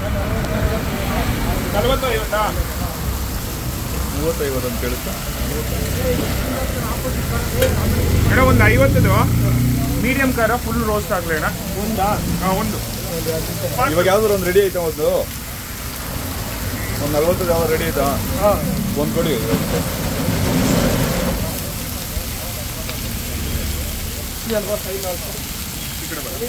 ನಲವತ್ತು ಐವತ್ತಾ ಮೂವತ್ತೈವತ್ತು ಅಂತ ಕೇಳುತ್ತಾ ಅಣ್ಣ ಒಂದು ಐವತ್ತದು ಮೀಡಿಯಂ ಖಾರ ಫುಲ್ ರೋಸ್ಟ್ ಆಗಲಿ ಅಣ್ಣ ಒಂದಾ ಹಾಂ ಒಂದು ಇವಾಗ ಯಾವ್ದಾರು ಒಂದು ರೆಡಿ ಐತಾ ಒಂದು ಒಂದು ನಲ್ವತ್ತು ಯಾವ್ದು ರೆಡಿ ಐತಾ ಹಾಂ ಒಂದು ಕೊಡಿ ಅಲ್ವಾ ಸೈ ನಾಲ್ಕು ಈ ಕಡೆ ಬರ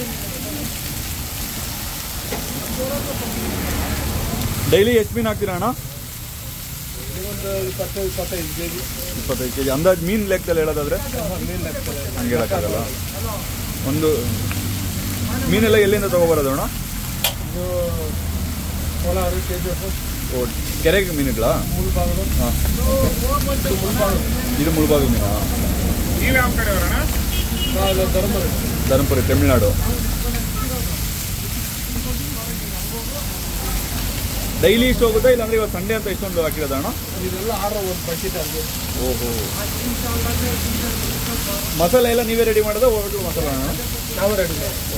ಡೈಲಿ ಎಷ್ಟು ಮೀನು ಹಾಕ್ತೀರಾ ಅಣ್ಣ ಒಂದು ಇಪ್ಪತ್ತೈದು ಇಪ್ಪತ್ತೈದು ಕೆ ಜಿ ಇಪ್ಪತ್ತೈದು ಕೆ ಜಿ ಅಂದಾಜು ಮೀನು ಲೆಕ್ಕದಲ್ಲಿ ಹೇಳೋದಾದ್ರೆ ಮೀನು ಹಾಕ್ತಾರೆ ಹಂಗೆ ಹೇಳೋಕ್ಕಾಗಲ್ಲ ಒಂದು ಮೀನೆಲ್ಲ ಎಲ್ಲಿಂದ ತೊಗೊಬರೋದು ಅಣ್ಣ ಇದು Kolar K G F O ಕೆರೆಗೆ ಮೀನುಗಳಾ ಮುಳ್ಬಾಗಲು ಹಾಂ ಇದು ಮುಳ್ಬಾಗಲು ಇದು ಮುಳುಬಾಗಿಲು ಮೀನಾ ನೀವು ಯಾವ ಕಡೆ ಅವರಣ್ಣ ನಾವು ಧರ್ಮರಿ ಧರ್ಮಪುರಿ ತಮಿಳ್ನಾಡು ಡೈಲಿ ಇಷ್ಟು ಹೋಗುತ್ತಾ ಇಲ್ಲಾಂದ್ರೆ ಇವತ್ತು ಸಂಡೇ ಅಂತ ಇಷ್ಟೊಂದು ಹಾಕಿರೋದ ಅಣ್ಣ ಇದೆಲ್ಲ ಆರ್ಡರ್ ಒಂದು ಬಕೆಟ್ ಆಗಿದೆ ಓಹೋ ಮಸಾಲೆ ಎಲ್ಲ ನೀವೇ ರೆಡಿ ಮಾಡೋದಾ ಹೋಗ್ಬಿಟ್ಟು ಮಸಾಲ ಅಣ್ಣ ನಾವು ರೆಡಿ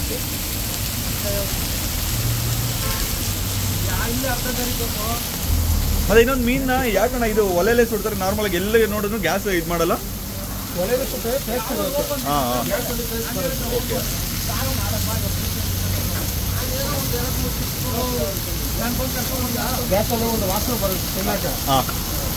ಮತ್ತೆ ಇನ್ನೊಂದು ಮೀನ್ನ ಯಾಕಣ್ಣ ಇದು ಒಲೆಯಲ್ಲೇ ಸುಡ್ತಾರೆ ನಾರ್ಮಲ್ ಆಗಿ ಎಲ್ಲ ನೋಡಿದ್ರು ಗ್ಯಾಸ್ ಇದು ಮಾಡಲ್ಲ ಒಳ್ಳೆಯ ಸುತ್ತ ಟೇಸ್ಟ್ ಇರುತ್ತೆ ಹಾಂ ಹಾಂ ಗ್ಯಾಸಲ್ಲಿ ಟೇಸ್ಟ್ ಬರುತ್ತೆ ಓಕೆ ಗ್ಯಾಸಲ್ಲಿ ಒಂದು ವಾಸನೆ ಬರುತ್ತೆ ತಿನ್ನಕ್ಕೆ ಹಾಂ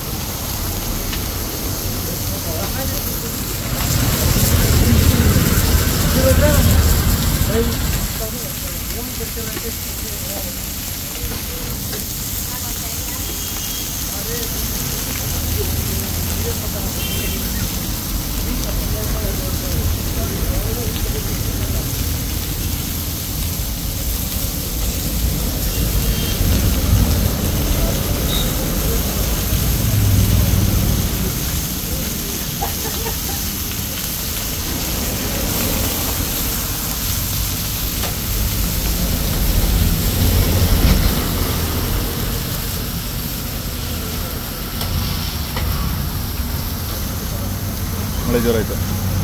ಮಳೆ ಜೋರ ಆಯ್ತು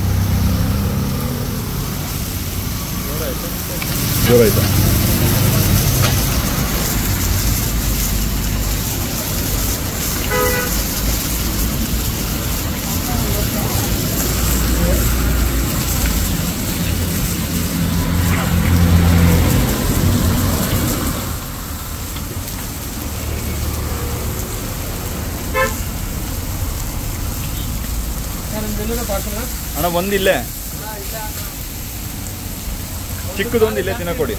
ಜೋರ ಆಯ್ತು ನಾನು ಬೆಲ್ಲದ ಪಾಕನ ಅಣ್ಣ ಒಂದಿಲ್ಲೇ ಚಿಕ್ಕದೊಂದು ಇಲ್ಲೇ ತಿನ್ನಕೊಡಿ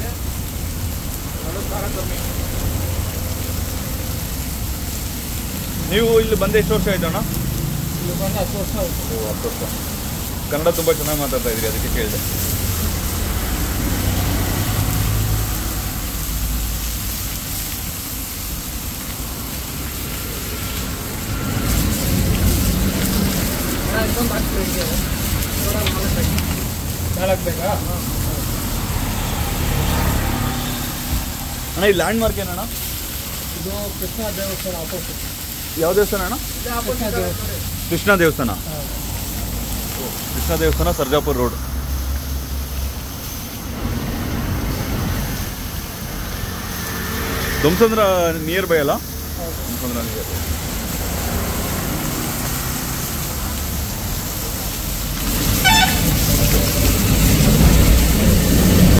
ನೀವು ಇಲ್ಲಿ ಬಂದ ಎಷ್ಟು ವರ್ಷ ಆಯ್ತು ಅಣ್ಣ ಇಲ್ಲಿ ಬಂದು ಹತ್ತು ವರ್ಷ ಆಯ್ತು ಓ ಹತ್ತು ವರ್ಷ ಕನ್ನಡ ತುಂಬ ಚೆನ್ನಾಗಿ ಮಾತಾಡ್ತಾ ಇದ್ರಿ ಅದಕ್ಕೆ ಕೇಳಿದೆ ಇನ್ನೊಂದು ಹಾಕ್ತೀವಿ ಹಿಂಗೆ ನಾಲ್ಕು ಬೇಕು ನಾಲ್ಕು ಬೇಕಾ ಅಣ್ಣ ಈ ಲ್ಯಾಂಡ್ ಮಾರ್ಕ್ ಏನಣ್ಣ ಇದು ಕೃಷ್ಣ ದೇವಸ್ಥಾನ ಆಪೋಸಿಟ್ ಯಾವ ದೇವಸ್ಥಾನ ಅಣ್ಣ ಕೃಷ್ಣ ದೇವಸ್ಥಾನ ಕೃಷ್ಣ ದೇವಸ್ಥಾನ ಹಾಂ ಕೃಷ್ಣ ದೇವಸ್ಥಾನ Sarjapur road Dommasandra near by ಅಲ್ಲ ಹೌದು ಧ್ವಂಸಂದ್ರ ನಿಯರ್